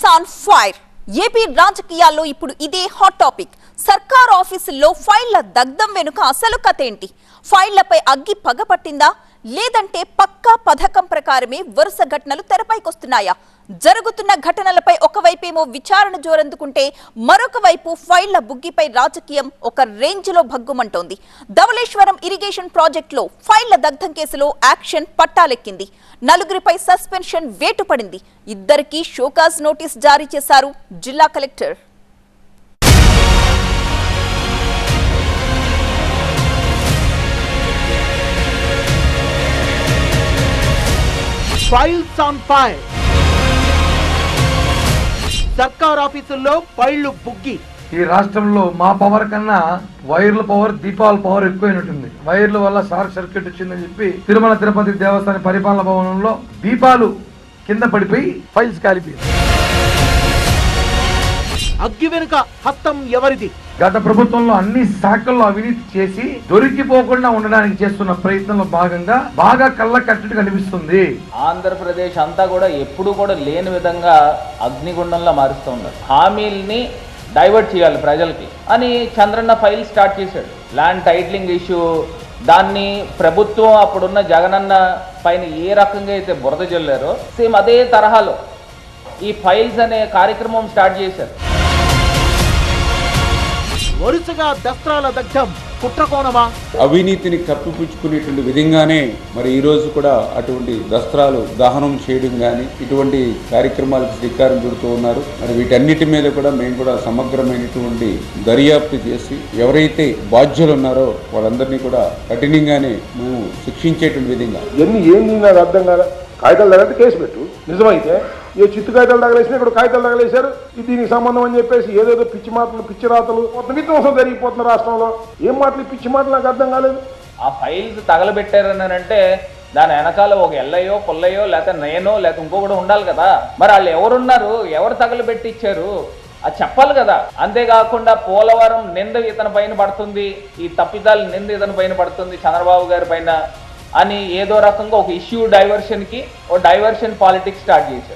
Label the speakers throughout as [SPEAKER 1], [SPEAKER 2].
[SPEAKER 1] Files on fire AP రాజకీయాల్లో ఇప్పుడు ఇదే హాట్ టాపిక్ సర్కార్ ఆఫీసుల్లో ఫైళ్ల దగ్ధం వెనుక అసలు కథ ఏంటి ఫైళ్లపై అగ్గి పగపట్టిందా లేదంటే పక్కా పథకం ప్రకారమే వరుస ఘటనలు తెరపైకొస్తున్నాయా జరుగుతున్న ఘటనలపై ఒకవైపేమో విచారణ జోరందుకుంటే మరొక వైపు ఫైళ్ల బుగ్గిపై రాజకీయం ఒక రేంజ్ లో భగ్గుమంటోంది ధవళేశ్వరం ఇరిగేషన్ ప్రాజెక్టులో ఫైళ్ల దగ్ధం కేసులో యాక్షన్ పట్టాలెక్కింది నలుగురిపై సస్పెన్షన్ వేటు పడింది ఇద్దరికీ షోకాజ్ నోటీస్ జారీ చేశారు జిల్లా కలెక్టర్
[SPEAKER 2] ఫైల్స్ ఆన్ ఫైర్ సర్కార్ ఆఫీసుల్లో ఫైళ్లు బుగ్గి
[SPEAKER 3] ఈ రాష్ట్రంలో మా పవర్ కన్నా వైర్ల పవర్ దీపాల పవర్ ఎక్కువైనట్టుంది వైర్ల వల్ల షార్ట్ సర్క్యూట్ వచ్చిందని చెప్పి తిరుమల తిరుపతి దేవస్థాన పరిపాలన భవనంలో దీపాలు కింద పడిపోయి ఫైల్స్ కాలిపోయాయి
[SPEAKER 2] అగ్గి వెనుక హస్తం ఎవరిది
[SPEAKER 3] గత ప్రభుత్వంలో అన్ని శాఖల్లో అవినీతి చేసి దొరికిపోకుండా ఉండడానికి చేస్తున్న ప్రయత్నంలో భాగంగా బాగా కళ్ళ కట్టడి కనిపిస్తుంది
[SPEAKER 4] ఆంధ్రప్రదేశ్ అంతా కూడా ఎప్పుడు కూడా లేని విధంగా అగ్నిగుండంలా మారుస్తూ ఉన్నారు హామీల్ని డైవర్ట్ చేయాలి ప్రజలకి అని చంద్రన్న ఫైల్ స్టార్ట్ చేశాడు ల్యాండ్ టైటిలింగ్ ఇష్యూ దాన్ని ప్రభుత్వం అప్పుడున్న జగనన్న పైన ఏ రకంగా అయితే బురద జల్లారో సేమ్ అదే తరహాలో ఈ ఫైల్స్ అనే కార్యక్రమం స్టార్ట్ చేశారు
[SPEAKER 2] వరుసగా దస్త్రాల దగ్ధం కుట్రకోణమా
[SPEAKER 5] అవినీతిని కప్పిపుచ్చుకునేటువంటి విధంగానే మరి ఈ రోజు కూడా అటువంటి దస్త్రాలు దహనం చేయడం కానీ ఇటువంటి కార్యక్రమాలకు శ్రీకారం చుడుతూ ఉన్నారు మరి వీటన్నిటి మీద కూడా మేము కూడా సమగ్రమైనటువంటి దర్యాప్తు చేసి ఎవరైతే బాధ్యులు ఉన్నారో వాళ్ళందరినీ కూడా కఠినంగానే మేము శిక్షించేటువంటి విధంగా
[SPEAKER 6] ఎన్ని ఏంది నాకు అర్థం కాలే కాగితాలు తగలంటే కేసు పెట్టు నిజమైతే ఏ చిత్తు కాగితాలు తగలేసినా ఇక్కడ కాగితాలు తగలేశారు ఇది దీనికి సంబంధం అని చెప్పేసి ఏదేదో పిచ్చి మాటలు పిచ్చి రాతలు మొత్తం విధ్వంసం జరిగిపోతున్న రాష్ట్రంలో ఏం మాటలు ఈ పిచ్చి మాటలు నాకు అర్థం కాలేదు
[SPEAKER 4] ఆ ఫైల్స్ తగలబెట్టారని అంటే దాని వెనకాల ఒక ఎల్లయ్యో పుల్లయ్యో లేకపోతే నేనో లేకపోతే ఇంకొకటి ఉండాలి కదా మరి వాళ్ళు ఎవరున్నారు ఎవరు తగలబెట్టి ఇచ్చారు అది చెప్పాలి కదా అంతేకాకుండా పోలవరం నింద ఇతని పైన పడుతుంది ఈ తప్పిదాలు నింద ఇతని పైన పడుతుంది చంద్రబాబు గారి పైన అని ఏదో రకంగా ఒక ఇష్యూ డైవర్షన్కి ఓ డైవర్షన్ పాలిటిక్స్ స్టార్ట్ చేశారు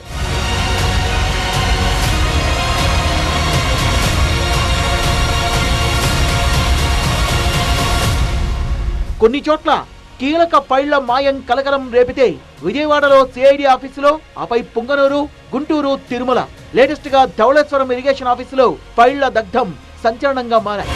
[SPEAKER 2] కొన్ని చోట్ల కీలక ఫైళ్ల మాయం కలకలం రేపితే విజయవాడలో సిఐడి ఆఫీసులో ఆపై పుంగనూరు గుంటూరు తిరుమల లేటెస్ట్ గా ధవళేశ్వరం ఇరిగేషన్ ఆఫీసులో ఫైళ్ల దగ్ధం సంచలనంగా మారాయి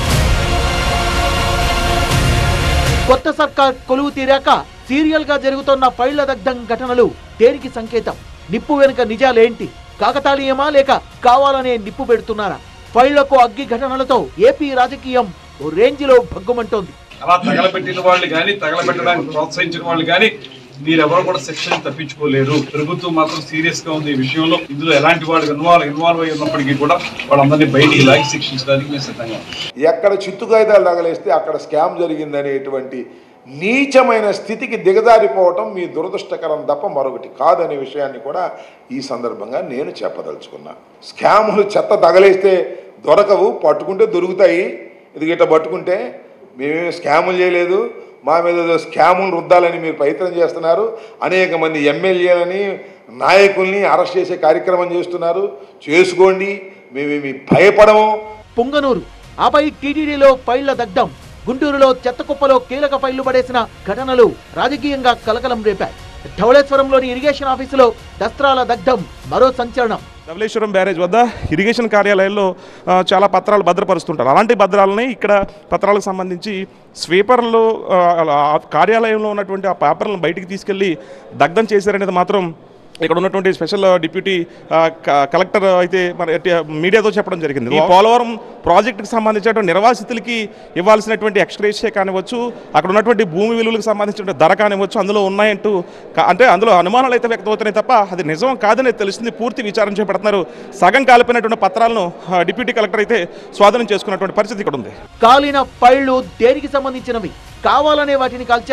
[SPEAKER 2] కొత్త సర్కార్ కొలువు తీరాక సీరియల్ గా జరుగుతున్న ఫైళ్ల దగ్ధం ఘటనలు దేనికి సంకేతం నిప్పు వెనుక నిజాలేంటి కాకతాళీయమా లేక కావాలనే నిప్పు పెడుతున్నారా ఫైళ్లకు అగ్గి ఘటనలతో ఏపీ రాజకీయం ఓ రేంజిలో భగ్గుమంటోంది
[SPEAKER 7] అలా తగలబెట్టిన వాళ్ళు కానీ తగలబెట్టడానికి ప్రోత్సహించిన వాళ్ళు కానీ మీరెవరు కూడా శిక్షణ తప్పించుకోలేరు ప్రభుత్వం మాత్రం సీరియస్ గా ఉంది ఈ విషయంలో ఇందులో ఎలాంటి వాళ్ళు ఇన్వాల్వ్ ఇన్వాల్వ్ అయి ఉన్నప్పటికీ కూడా వాళ్ళందరినీ బయటికి లాగి శిక్షించడానికి మేము సిద్ధంగా ఉన్నాం.
[SPEAKER 6] ఎక్కడ చిత్తు కాగితాలు తగలేస్తే అక్కడ స్కామ్ జరిగిందనేటువంటి నీచమైన స్థితికి దిగజారిపోవటం మీ దురదృష్టకరం తప్ప మరొకటి కాదనే విషయాన్ని కూడా ఈ సందర్భంగా నేను చెప్పదలుచుకున్నా స్కాములు చెత్త తగలేస్తే దొరకవు పట్టుకుంటే దొరుకుతాయి ఇది గిట్ట పట్టుకుంటే మేమేమి స్కాములు చేయలేదు మా మీద ఏదో స్కాములు రుద్దాలని మీరు ప్రయత్నం చేస్తున్నారు అనేక మంది ఎమ్మెల్యేలని నాయకుల్ని అరెస్ట్ చేసే కార్యక్రమం చేస్తున్నారు చేసుకోండి మేమేమి భయపడము
[SPEAKER 2] పుంగనూరు ఆపై టీటీడీలో ఫైళ్ల దగ్ధం గుంటూరులో చెత్త కుప్పలో కీలక ఫైళ్లు పడేసిన ఘటనలు రాజకీయంగా కలకలం రేపాయి ధవళేశ్వరంలోని ఇరిగేషన్ ఆఫీసులో దస్త్రాల దగ్ధం మరో సంచలనం
[SPEAKER 8] ధవళేశ్వరం బ్యారేజ్ వద్ద ఇరిగేషన్ కార్యాలయాల్లో ఆ, చాలా పత్రాలు భద్రపరుస్తుంటారు అలాంటి భద్రాలని ఇక్కడ పత్రాలకు సంబంధించి స్వీపర్లు ఆ, ఆ కార్యాలయంలో ఉన్నటువంటి ఆ పేపర్లను బయటికి తీసుకెళ్ళి దగ్ధం చేశారనేది మాత్రం ఇక్కడ ఉన్నటువంటి స్పెషల్ డిప్యూటీ ఆ, క- కలెక్టర్ అయితే మన ఎట్టి- మీడియాతో చెప్పడం జరిగింది ఈ పోలవరం ప్రాజెక్టుకి సంబంధించినటువంటి నిర్వాసితులకి ఇవ్వాల్సినటువంటి ఎక్స్గ్రేషియా కానివచ్చు అక్కడ ఉన్నటువంటి భూమి విలువలకు సంబంధించిన ధర కానివచ్చు అందులో ఉన్నాయంటూ క- అంటే అందులో అనుమానాలు అయితే వ్యక్తమవుతున్నాయి తప్ప అది నిజం కాదని తెలుస్తుంది పూర్తి విచారణ చేపడుతున్నారు సగం కాలిపోయినటువంటి పత్రాలను ఆ, డిప్యూటీ కలెక్టర్ అయితే స్వాధీనం చేసుకున్నటువంటి పరిస్థితి ఇక్కడ ఉంది
[SPEAKER 2] కాలిన ఫైళ్లు దేనికి సంబంధించినవి కావాలనే వాటిని కాల్చారా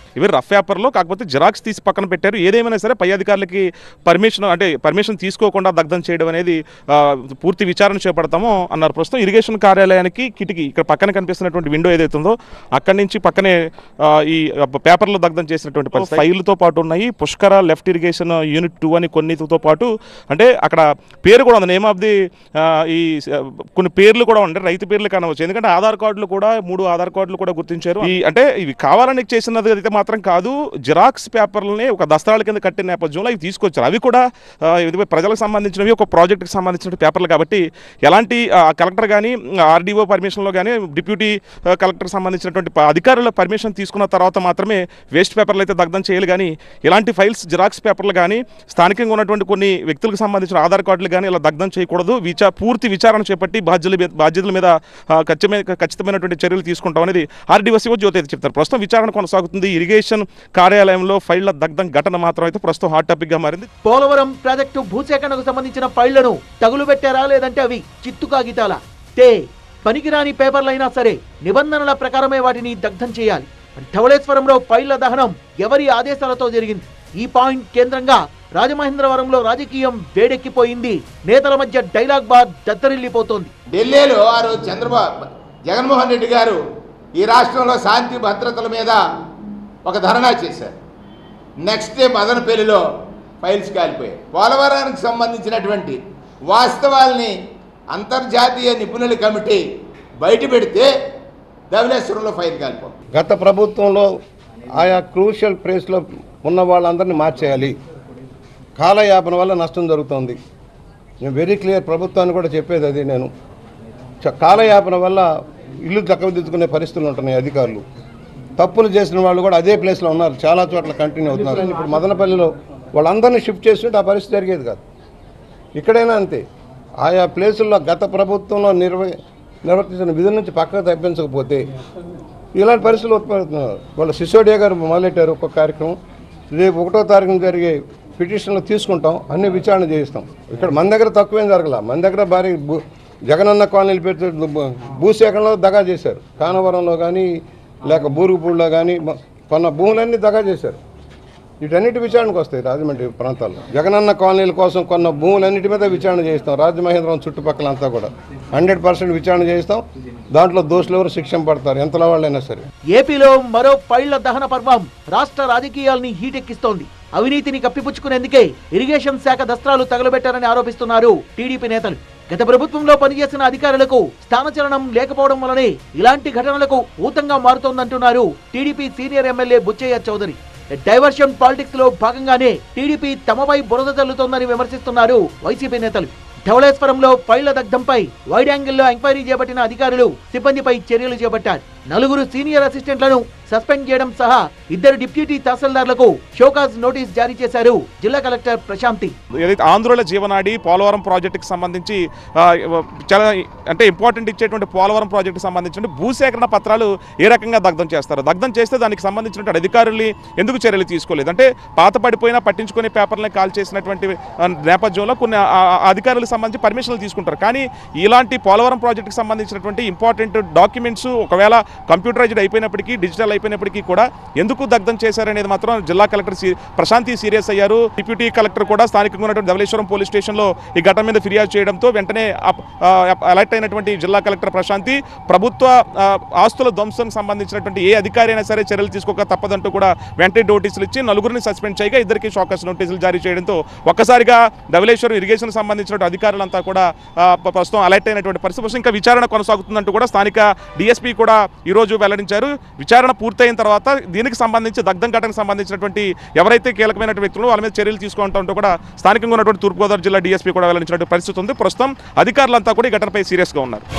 [SPEAKER 8] ఇవి రఫ్ పేపర్లో కాకపోతే జిరాక్స్ తీసి పక్కన పెట్టారు ఏదేమైనా సరే పై అధికారులకి పర్మిషన్ అంటే పర్మిషన్ తీసుకోకుండా దగ్ధం చేయడం అనేది ఆ, పూర్తి విచారణ చేపడతామో అన్నారు ప్రస్తుతం ఇరిగేషన్ కార్యాలయానికి కిటికీ ఇక్కడ పక్కన కనిపిస్తున్నటువంటి విండో ఏదైతే ఉందో అక్కడి నుంచి పక్కనే ఆ, ఈ పేపర్లో దగ్ధం చేసినటువంటి పరిస్థితి ఫైల్తో పాటు ఉన్నాయి Pushkara lift irrigation unit two అని కొన్నితో పాటు అంటే అక్కడ పేరు కూడా ఉంది నేమ్ ఆఫ్ ది ఆ, ఈ ఆ, కొన్ని పేర్లు కూడా ఉంటాయి రైతు పేర్లు కనవచ్చు ఎందుకంటే ఆధార్ కార్డులు కూడా మూడు ఆధార్ కార్డులు కూడా గుర్తించారు ఈ అంటే ఇవి కావాలని చేసినది అయితే మాత్రం కాదు జిరాక్స్ పేపర్లని ఒక దస్తాల కింద కట్టిన నేపథ్యంలో అవి తీసుకొచ్చారు అవి కూడా ఆ, ఇది ప్రజలకు సంబంధించినవి ఒక ప్రాజెక్ట్కి సంబంధించిన పేపర్లు కాబట్టి ఎలాంటి ఆ, కలెక్టర్ కానీ ఆర్డీఓ పర్మిషన్లో కానీ డిప్యూటీ ఆ, కలెక్టర్కి సంబంధించినటువంటి ప- అధికారుల పర్మిషన్ తీసుకున్న తర్వాత మాత్రమే వేస్ట్ పేపర్లు అయితే దగ్ధం చేయాలి కానీ ఇలాంటి ఫైల్స్ జిరాక్స్ పేపర్లు కానీ స్థానికంగా ఉన్నటువంటి కొన్ని వ్యక్తులకు సంబంధించిన ఆధార్ కార్డులు కానీ ఇలా దగ్ధం చేయకూడదు విచా పూర్తి విచారణ చేపట్టి బాధ్యుల మీద బాధ్యతల మీద ఆ, ఖచ్చితమైన ఖచ్చితమైనటువంటి చర్యలు తీసుకుంటాం అనేది ఆర్డీఓ శివ జ్యోతి అయితే చెప్తారు ప్రస్తుతం విచారణ కొనసాగుతుంది ఇరిగేషన్ కార్యాలయంలో ఫైళ్ల దగ్ధం ఘటన మాత్రం అయితే ప్రస్తుతం హాట్ టాపిక్గా మారింది
[SPEAKER 2] పోలవరం ప్రాజెక్టు భూసేకరణకు సంబంధించిన ఫైళ్లను తగులు పెట్టారా లేదంటే అవి చిత్తు కాగితాలా తే పనికిరాని పేపర్లైనా సరే నిబంధనల ప్రకారమే వాటిని దగ్ధం చేయాలి ధవళేశ్వరంలో ఫైళ్ల దహనం ఎవరి ఆదేశాలతో జరిగింది ఈ పాయింట్ కేంద్రంగా రాజమహేంద్రవరంలో రాజకీయం వేడెక్కిపోయింది నేతల మధ్య డైలాగ్ బార్ దత్తరిల్లిపోతోంది
[SPEAKER 9] ఢిల్లీలో ఆ రోజు చంద్రబాబు జగన్మోహన్ రెడ్డి గారు ఈ రాష్ట్రంలో శాంతి భద్రతల మీద ఒక ధర్నా చేశారు నెక్స్ట్ డే మదనపల్లిలో ఫైల్స్ కాలిపోయాయి పోలవరానికి సంబంధించినటువంటి వాస్తవాల్ని అంతర్జాతీయ నిపుణుల కమిటీ బయట పెడితే ధవళేశ్వరంలో ఫైల్ కాలిపోయింది
[SPEAKER 10] గత ప్రభుత్వంలో ఆయా క్రూషియల్ ప్లేస్లో ఉన్న వాళ్ళందరినీ మార్చేయాలి కాలయాపన వల్ల నష్టం జరుగుతోంది నేను వెరీ క్లియర్ ప్రభుత్వాన్ని కూడా చెప్పేది అది నేను చ- కాలయాపన వల్ల ఇల్లు చక్కదిద్దుకునే పరిస్థితులు ఉంటున్నాయి అధికారులు తప్పులు చేసిన వాళ్ళు కూడా అదే ప్లేస్లో ఉన్నారు చాలా చోట్ల కంటిన్యూ అవుతున్నారు ఇప్పుడు మదనపల్లిలో వాళ్ళందరినీ షిఫ్ట్ చేస్తుంటే ఆ పరిస్థితి జరిగేది కాదు ఇక్కడైనా అంతే ఆయా ప్లేసుల్లో గత ప్రభుత్వంలో నిర్వ నిర్వర్తించిన విధుల నుంచి పక్కకు తప్పించకపోతే ఇలాంటి పరిస్థితులు ఉత్పడుతున్నారు వాళ్ళ సిసోడియా గారు మొదలెట్టారు ఒక కార్యక్రమం రేపు ఒకటో తారీఖున జరిగే పిటిషన్లు తీసుకుంటాం అన్ని విచారణ చేయిస్తాం ఇక్కడ మన దగ్గర తక్కువేం జరగల మన దగ్గర భారీ భూ జగనన్న కాలనీలు పెట్టి భూ- భూసేకరణలో దగా చేశారు కానవరంలో కానీ లేక బూరుగుపూడిలో కానీ మ- కొన్న భూములన్నీ దగా చేశారు వీటన్నిటి విచారణకు వస్తాయి రాజమండ్రి ప్రాంతాల్లో జగనన్న కాలనీల కోసం కొన్న భూములన్నిటి మీద విచారణ చేయిస్తాం రాజమహేంద్రం చుట్టుపక్కల అంతా కూడా హండ్రెడ్ పర్సెంట్ విచారణ చేయిస్తాం దాంట్లో దోషులు ఎవరు శిక్షణ పడతారు ఎంతలా వాళ్ళైనా సరే
[SPEAKER 2] ఏపీలో మరో ఫైళ్ల దహన పర్వం రాష్ట్ర రాజకీయాల్ని హీటెక్కిస్తోంది అవినీతిని కప్పిపుచ్చుకునేందుకే ఇరిగేషన్ శాఖ దస్త్రాలు తగలబెట్టారని ఆరోపిస్తున్నారు టీడీపీ నేతలు గత ప్రభుత్వంలో పనిచేసిన అధికారులకు స్థానచలనం లేకపోవడం వల్లనే ఇలాంటి ఘటనలకు ఊతంగా మారుతోందంటున్నారు TDP senior MLA Buchaiah Chowdary diversion politics లో భాగంగానే టీడీపీ తమపై బురద చల్లుతోందని విమర్శిస్తున్నారు వైసీపీ నేతలు ధవళేశ్వరంలో ఫైళ్ల దగ్ధంపై వైడ్ యాంగిల్లో ఎంక్వైరీ చేపట్టిన అధికారులు సిబ్బందిపై చర్యలు చేపట్టారు నలుగురు సీనియర్ అసిస్టెంట్లను సస్పెండ్ చేయడం సహా ఇద్దరు డిప్యూటీ తహసీల్దార్లకు షోకాజ్ నోటీస్ జారీ చేశారు జిల్లా కలెక్టర్ ప్రశాంతి
[SPEAKER 8] ఏదైతే ఆంధ్రుల జీవనాడి పోలవరం ప్రాజెక్టుకి సంబంధించి ఆ, చాలా అంటే ఇంపార్టెంట్ ఇచ్చేటువంటి పోలవరం ప్రాజెక్టుకి సంబంధించిన భూసేకరణ పత్రాలు ఏ రకంగా దగ్ధం చేస్తారు దగ్ధం చేస్తే దానికి సంబంధించినటువంటి అధికారుల్ని ఎందుకు చర్యలు తీసుకోలేదు అంటే పాత పడిపోయినా పట్టించుకునే పేపర్లని కాల్ చేసినటువంటి ఆ, నేపథ్యంలో కొన్ని ఆ- ఆ అధికారులకు సంబంధించి పర్మిషన్లు తీసుకుంటారు కానీ ఇలాంటి పోలవరం ప్రాజెక్టుకి సంబంధించినటువంటి ఇంపార్టెంట్ డాక్యుమెంట్స్ ఒకవేళ కంప్యూటరైజ్డ్ అయిపోయినప్పటికీ డిజిటల్ అయిపోయినప్పటికీ కూడా ఎందుకు దగ్ధం చేశారనేది మాత్రం జిల్లా కలెక్టర్ సి- ప్రశాంతి సీరియస్ అయ్యారు డిప్యూటీ కలెక్టర్ కూడా స్థానికంగా ఉన్నటువంటి ధవళేశ్వరం పోలీస్ స్టేషన్లో ఈ ఘటన మీద ఫిర్యాదు చేయడంతో వెంటనే అప్- ఆ, అలర్ట్ అయినటువంటి జిల్లా కలెక్టర్ ప్రశాంతి ప్రభుత్వ ఆ, ఆస్తుల ధ్వంసం సంబంధించినటువంటి ఏ అధికారి అయినా సరే చర్యలు తీసుకోక తప్పదంటూ కూడా వెంటనే నోటీసులు ఇచ్చి నలుగురిని సస్పెండ్ చేయగా ఇద్దరికి షాకస్ నోటీసులు జారీ చేయడంతో ఒక్కసారిగా ధవళేశ్వరం ఇరిగేషన్ సంబంధించిన అధికారులంతా కూడా ఆ, ప- ప్రస్తుతం అలర్ట్ అయినటువంటి పరిస్థితి ప్రస్తుతం ఇంకా విచారణ కొనసాగుతుందంటూ కూడా స్థానిక డిఎస్పీ కూడా ఈరోజు వెల్లడించారు విచారణ పూర్తయిన తర్వాత దీనికి సంబంధించి దగ్ధం ఘటనకు సంబంధించినటువంటి ఎవరైతే కీలకమైనటువంటి వ్యక్తులు వాళ్ళ మీద చర్యలు తీసుకుంటూ కూడా స్థానికంగా ఉన్నటువంటి తూర్పుగోదావరి జిల్లా డిఎస్పీ కూడా వెల్లడించినటువంటి పరిస్థితి ఉంది ప్రస్తుతం అధికారులంతా కూడా ఈ ఘటనపై సీరియస్గా ఉన్నారు